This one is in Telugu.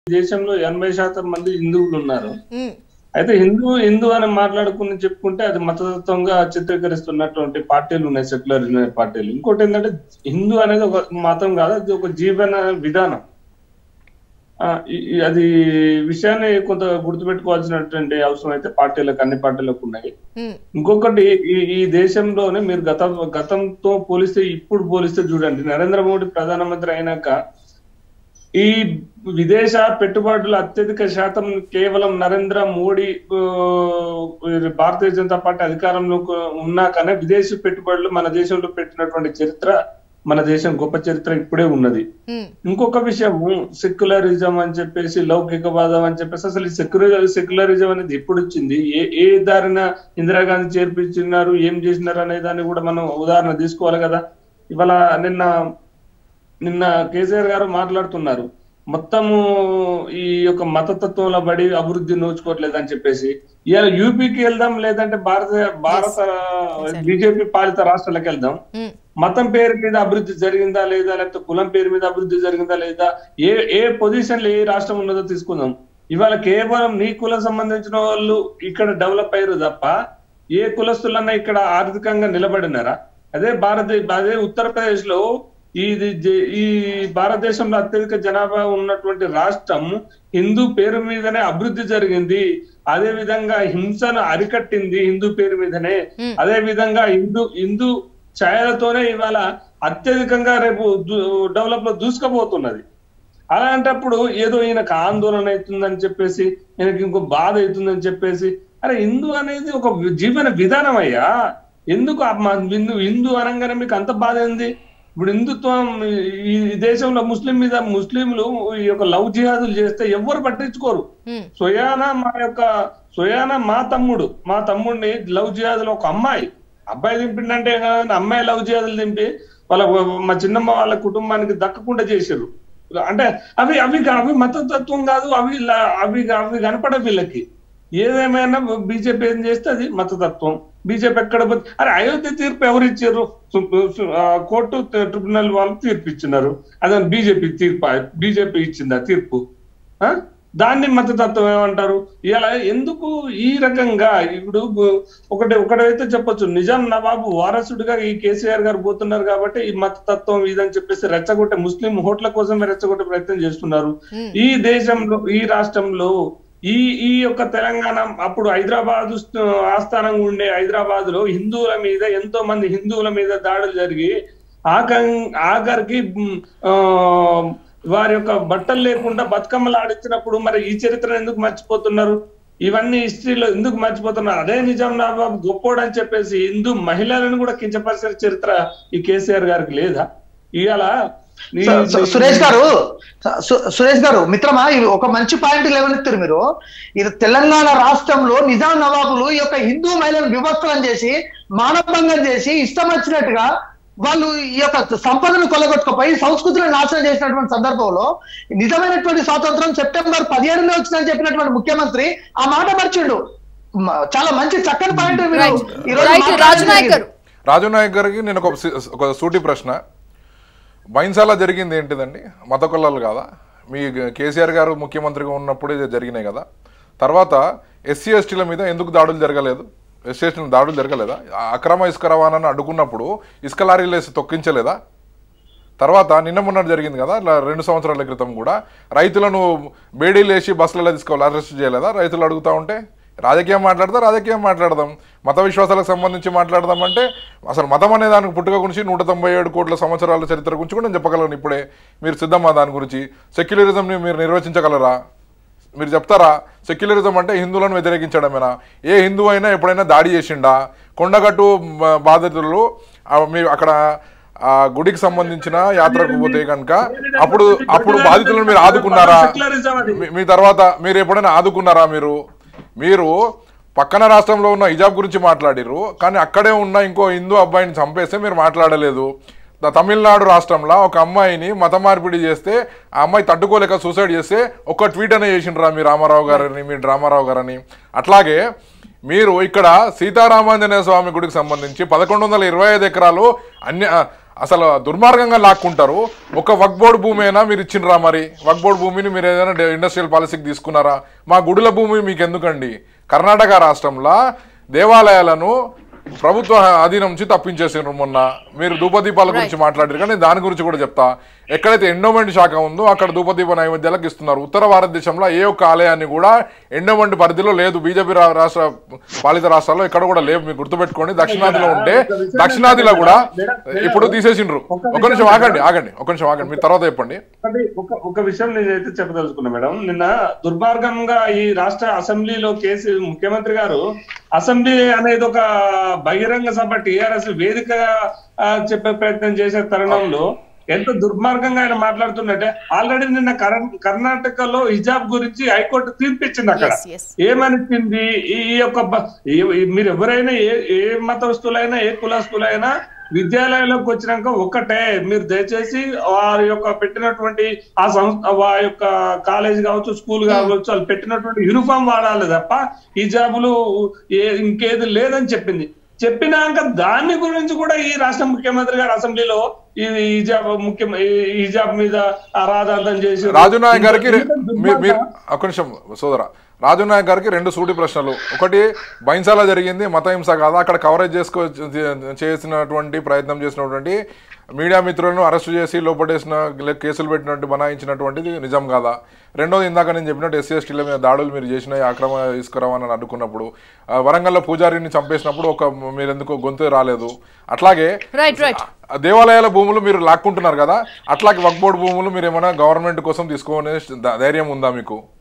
దేశంలో ఎనభై శాతం మంది హిందువులు ఉన్నారు ఉమ్, అయితే హిందూ హిందూ అని మాట్లాడుకుని చెప్పుకుంటే అది మతతత్వంగా చిత్రీకరిస్తున్నటువంటి పార్టీలు ఉన్నాయి సెక్యులర్ పార్టీలు ఇంకోటి ఏంటంటే హిందూ అనేది ఒక మతం కాదు అది ఒక జీవన విధానం ఆ, ఈ- ఈ- అది విషయాన్ని కొంత గుర్తుపెట్టుకోవాల్సినటువంటి అవసరం అయితే పార్టీలకు అన్ని పార్టీలకు ఉన్నాయి ఉమ్, ఇంకొకటి ఈ ఈ దేశంలోనే మీరు గత గతంతో పోలిస్తే ఇప్పుడు పోలిస్తే చూడండి నరేంద్ర మోడీ ప్రధానమంత్రి అయినాక ఈ విదేశ పెట్టుబడుల అత్యధిక శాతం కేవలం నరేంద్ర మోడీ ఆ, భారతీయ జనతా పార్టీ అధికారంలో ఉన్నాకనే విదేశీ పెట్టుబడులు మన దేశంలో పెట్టినటువంటి చరిత్ర మన దేశం గొప్ప చరిత్ర ఇప్పుడే ఉన్నది ఉమ్, ఇంకొక విషయం సెక్యులరిజం అని చెప్పేసి లౌకికవాదం అని చెప్పేసి అసలు ఈ సెక్యులర్ సెక్యులరిజం అనేది ఎప్పుడు వచ్చింది ఏ ఏ దారిన ఇందిరాగాంధీ చేర్పించినారు ఏం చేసినారు అనే దాన్ని కూడా మనం ఉదాహరణ తీసుకోవాలి కదా ఇవాళ నిన్న నిన్న కేసీఆర్ గారు మాట్లాడుతున్నారు మొత్తము ఈ యొక్క మతతత్వంలో బడి అభివృద్ధి నోచుకోవట్లేదు అని చెప్పేసి ఇవాళ యూపీకి వెళ్దాం లేదంటే భారత భారత బీజేపీ పాలిత రాష్ట్రాలకు వెళ్దాం ఉమ్, మతం పేరు మీద అభివృద్ధి జరిగిందా లేదా లేకపోతే కులం పేరు మీద అభివృద్ధి జరిగిందా లేదా ఏ ఏ పొజిషన్ లో ఏ రాష్ట్రం ఉన్నదో తీసుకుందాం ఇవాళ కేవలం నీ కులం సంబంధించిన వాళ్ళు ఇక్కడ డెవలప్ అయ్యారు తప్ప ఏ కులస్తులన్నా ఇక్కడ ఆర్థికంగా నిలబడినారా అదే భారత అదే ఉత్తరప్రదేశ్ లో ఇది జే- ఈ భారతదేశంలో అత్యధిక జనాభా ఉన్నటువంటి రాష్ట్రం హిందూ పేరు మీదనే అభివృద్ధి జరిగింది అదే విధంగా హింసను అరికట్టింది హిందూ పేరు మీదనే Hmm. అదే విధంగా హిందూ హిందూ ఛాయలతోనే ఇవాళ అత్యధికంగా రేపు డెవలప్ లో దూసుకుపోతున్నది అలాంటప్పుడు ఏదో ఈయనకు ఆందోళన అవుతుందని చెప్పేసి ఈయనకి ఇంకో బాధ అవుతుందని చెప్పేసి అరే హిందూ అనేది ఒక జీవన విధానం అయ్యా ఎందుకు ఆ మా హిందూ హిందూ అనగానే మీకు అంత బాధ ఏంది ఇప్పుడు హిందుత్వం ఈ ఈ దేశంలో ముస్లిం మీద ముస్లింలు ఈ యొక్క లవ్ జిహాదులు చేస్తే ఎవ్వరు పట్టించుకోరు ఉమ్, సోయానా మా యొక్క సోయానా మా తమ్ముడు మా తమ్ముడిని లవ్ జిహాదులో ఒక అమ్మాయి అబ్బాయి దింపిండంటే కాదు, అమ్మాయి లవ్ జిహాదులు దింపి వాళ్ళ మా చిన్నమ్మ వాళ్ళ కుటుంబానికి దక్కకుండా చేశారు అంటే అవి అవి అవి మతతత్వం కాదు అవి లా- అవి అవి కనపడ వీళ్ళకి ఏదేమైనా బీజేపీ ఏం చేస్తే అది మతతత్వం బీజేపీ ఎక్కడ పోతే అరే అయోధ్య తీర్పు ఎవరు ఇచ్చారు సు- సు- ఆ, కోర్టు ట్రిబ్యునల్ వాళ్ళు తీర్పు ఇచ్చినారు అదే బీజేపీ తీర్పు బీజేపీ ఇచ్చింది ఆ తీర్పు ఆ? దాన్ని మతతత్వం ఏమంటారు ఇలా ఎందుకు ఈ రకంగా ఇప్పుడు బ- ఒకటి ఒకటైతే చెప్పొచ్చు నిజాం నవాబు వారసుడిగా ఈ కేసీఆర్ గారు పోతున్నారు కాబట్టి ఈ మతతత్వం ఇదని చెప్పేసి రెచ్చగొట్టే ముస్లిం ఓట్ల కోసమే రెచ్చగొట్టే ప్రయత్నం చేస్తున్నారు ఉమ్, ఈ దేశంలో ఈ రాష్ట్రంలో ఈ ఈ యొక్క తెలంగాణ అప్పుడు హైదరాబాద్ ఆస్థానంగా ఉండే హైదరాబాద్ లో హిందువుల మీద ఎంతో మంది హిందువుల మీద దాడులు జరిగి ఆఖం ఆఖరికి మ్, ఆ, వారి యొక్క బట్టలు లేకుండా బతుకమ్మలు ఆడించినప్పుడు మరి ఈ చరిత్ర ఎందుకు మర్చిపోతున్నారు ఇవన్నీ హిస్టరీలో ఎందుకు మర్చిపోతున్నారు అదే నిజాం నవాబు గొప్పోడు అని చెప్పేసి హిందూ మహిళలను కూడా కించపరిచిన చరిత్ర ఈ కేసీఆర్ గారికి లేదా ఇవాళ నీ- సు- సు- సురేష్ గారు సు- సురేష్ గారు మిత్రమా ఇది ఒక మంచి పాయింట్ లేవనెత్తారు మీరు ఇది తెలంగాణ రాష్ట్రంలో నిజాం నవాబులు ఈ యొక్క హిందూ మహిళలను వివస్త్రం చేసి మానభంగం చేసి ఇష్టం వచ్చినట్టుగా వాళ్ళు ఈ యొక్క సంపదను కొలగొట్టుకుపోయి సంస్కృతిని నాశనం చేసినటువంటి సందర్భంలో నిజమైనటువంటి స్వాతంత్రం సెప్టెంబర్ పదిహేడులో వచ్చిందని చెప్పినటువంటి ముఖ్యమంత్రి ఆ మాట మర్చిండు మ- చాలా మంచి చక్కని పాయింట్ మీరు రైట్ ఈ రోజు రైట్ మాట్లాడడం రాజు నాయక్ జరిగింది. గారు రాజు నాయక్ గారికి నేను ఒక సి- ఒక సూటి ప్రశ్న బైన్సాలా జరిగింది ఏంటిదండి మత కులాలు కాదా మీ కేసీఆర్ గారు ముఖ్యమంత్రిగా ఉన్నప్పుడు ఇది జరిగినాయి కదా తర్వాత ఎస్సీ ఎస్టీల మీద ఎందుకు దాడులు జరగలేదు ఎస్సీ ఎస్టీల దాడులు జరగలేదా ఆ అక్రమ ఇసుక రవాణాను అడ్డుకున్నప్పుడు ఇసుక లారీలు వేసి తొక్కించలేదా తర్వాత నిన్న మొన్న జరిగింది కదా ఇలా రెండు సంవత్సరాల క్రితం కూడా రైతులను బేడీలు వేసి బస్సులలో తీసుకోవాలి అరెస్ట్ చేయలేదా రైతులు అడుగుతా ఉంటే రాజకీయం మాట్లాడదా రాజకీయం మాట్లాడదాం మత విశ్వాసాలకు సంబంధించి మాట్లాడదాం అంటే అసలు మతం అనే దానికి పుట్టుక గురించి నూట తొంభై ఏడు కోట్ల సంవత్సరాల చరిత్ర గురించి కూడా నేను చెప్పగలను ఇప్పుడే మీరు సిద్ధమా దాని గురించి సెక్యులరిజంని మీరు నిర్వచించగలరా మీరు చెప్తారా సెక్యులరిజం అంటే హిందువులను వ్యతిరేకించడమేనా ఏ హిందువు అయినా ఎప్పుడైనా దాడి చేసిండా కొండగట్టు మ, బాధితులు ఆ, మీరు అక్కడ ఆ గుడికి సంబంధించిన యాత్రకు పోతే కనుక అప్పుడు అప్పుడు బాధితులను మీరు ఆదుకున్నారా సెక్యులరిజం అది. మీ- మీ తర్వాత మీరు ఎప్పుడైనా ఆదుకున్నారా మీరు మీరు పక్కన రాష్ట్రంలో ఉన్న హిజాబ్ గురించి మాట్లాడిర్రు కానీ అక్కడే ఉన్న ఇంకో హిందూ అబ్బాయిని చంపేస్తే మీరు మాట్లాడలేదు ద- తమిళనాడు రాష్ట్రంలో ఒక అమ్మాయిని మత మార్పిడి చేస్తే ఆ అమ్మాయి తట్టుకోలేక సూసైడ్ చేస్తే ఒక ట్వీట్ అనే చేసిండ్రా మీ రామారావు గారని మీ రామారావు గారని అట్లాగే మీరు ఇక్కడ సీతారామాంజనేయ స్వామి గుడికి సంబంధించి పదకొండు వందల ఇరవై ఐదు ఎకరాలు అన్య అసలు దుర్మార్గంగా లాక్కుంటారు ఒక వక్ బోర్డు భూమి అయినా మీరు ఇచ్చిండ్రా మరి వక్ బోర్డు భూమిని మీరు ఏదైనా డే- ఇండస్ట్రియల్ పాలసీకి తీసుకున్నారా మా గుడుల భూమి మీకు ఎందుకండి కర్ణాటక రాష్ట్రంలో దేవాలయాలను ప్రభుత్వ అధీనం నుంచి తప్పించేసిండ్రు మొన్న మీరు ధూపదీపాల గురించి మాట్లాడారు కానీ దాని గురించి కూడా చెప్తా ఎక్కడైతే ఎండోమెంట్ శాఖ ఉందో అక్కడ ధూపదీప నైవేద్యాలకు ఇస్తున్నారు ఉత్తర భారతదేశంలో ఏ ఒక్క ఆలయాన్ని కూడా ఎండోమెంట్ పరిధిలో లేదు బీజేపీ రా- రాష్ట్ర పాలిత రాష్ట్రాల్లో ఎక్కడ కూడా లేవు మీరు గుర్తుపెట్టుకోండి దక్షిణాదిలో ఉంటే దక్షిణాదిలో కూడా ఇప్పుడు తీసేసిండ్రు ఒక నిమిషం ఆగండి ఆగండి ఒక నిమిషం ఆగండి మీరు తర్వాత చెప్పండి ఒకటి ఒక ఒక విషయం నేనైతే చెప్పదలుచుకున్నా మేడం నిన్న దుర్మార్గంగా ఈ రాష్ట్ర అసెంబ్లీలో కేసు ముఖ్యమంత్రి గారు అసెంబ్లీ అనేది ఒక బహిరంగ సభ టిఆర్ఎస్ వేదిక ఆ, చెప్పే ప్రయత్నం చేసే తరుణంలో ఎంత దుర్మార్గంగా ఆయన మాట్లాడుతున్నట్టే ఆల్రెడీ నిన్న కర్- కర్ణాటకలో హిజాబ్ గురించి హైకోర్టు తీర్పిచ్చింది అక్కడ Yes, yes. ఏమనిచ్చింది ఈ ఈ యొక్క బ- ఈ- ఈ- మీరు ఎవరైనా ఏ ఏ మతస్థులైనా ఏ కులస్తులైనా విద్యాలయంలోకి వచ్చినాక ఒక్కటే మీరు దయచేసి వారి యొక్క పెట్టినటువంటి ఆ సంస్థ వారి యొక్క కాలేజ్ కావచ్చు స్కూల్ కావచ్చు వాళ్ళు పెట్టినటువంటి యూనిఫామ్ వాడాలి తప్ప హిజాబులు ఏ ఇంకేది లేదని చెప్పింది చెప్పినాక దాని గురించి కూడా ఈ రాష్ట్ర ముఖ్యమంత్రి గారు అసెంబ్లీలో ఈ హిజాబ్ ముఖ్య ఈ హిజాబ్ మీద ఆరాధన చేసి రాజునాయక్ గారికి రె- ఇంత మీ- మీరు దుర్మార్గం. ఒక నిమిషం సోదర రాజునాయక్ గారికి రెండు సూటి ప్రశ్నలు ఒకటి బైన్సాలా జరిగింది మత హింస కాదా అక్కడ కవరేజ్ చేసుకో చేసినటువంటి ప్రయత్నం చేసినటువంటి మీడియా మిత్రులను అరెస్టు చేసి లోపటేసిన లే- కేసులు పెట్టినట్టు బనాయించినటువంటిది నిజం కాదా రెండోది ఇందాక నేను చెప్పినట్టు ఎస్సీ ఎస్టీల మీద దాడులు మీరు చేసిన ఈ అక్రమ తీసుకురావని అడ్డుకున్నప్పుడు ఆ, వరంగల్లో పూజారిని చంపేసినప్పుడు ఒక మీరు ఎందుకు గొంతు రాలేదు అట్లాగే రైట్ రైట్ ఆ దేవాలయాల భూములు మీరు లాక్కుంటున్నారు కదా అట్లాగే వక్ బోర్డు భూములు మీరు ఏమైనా గవర్నమెంట్ కోసం తీసుకోనే ధైర్యం ఉందా మీకు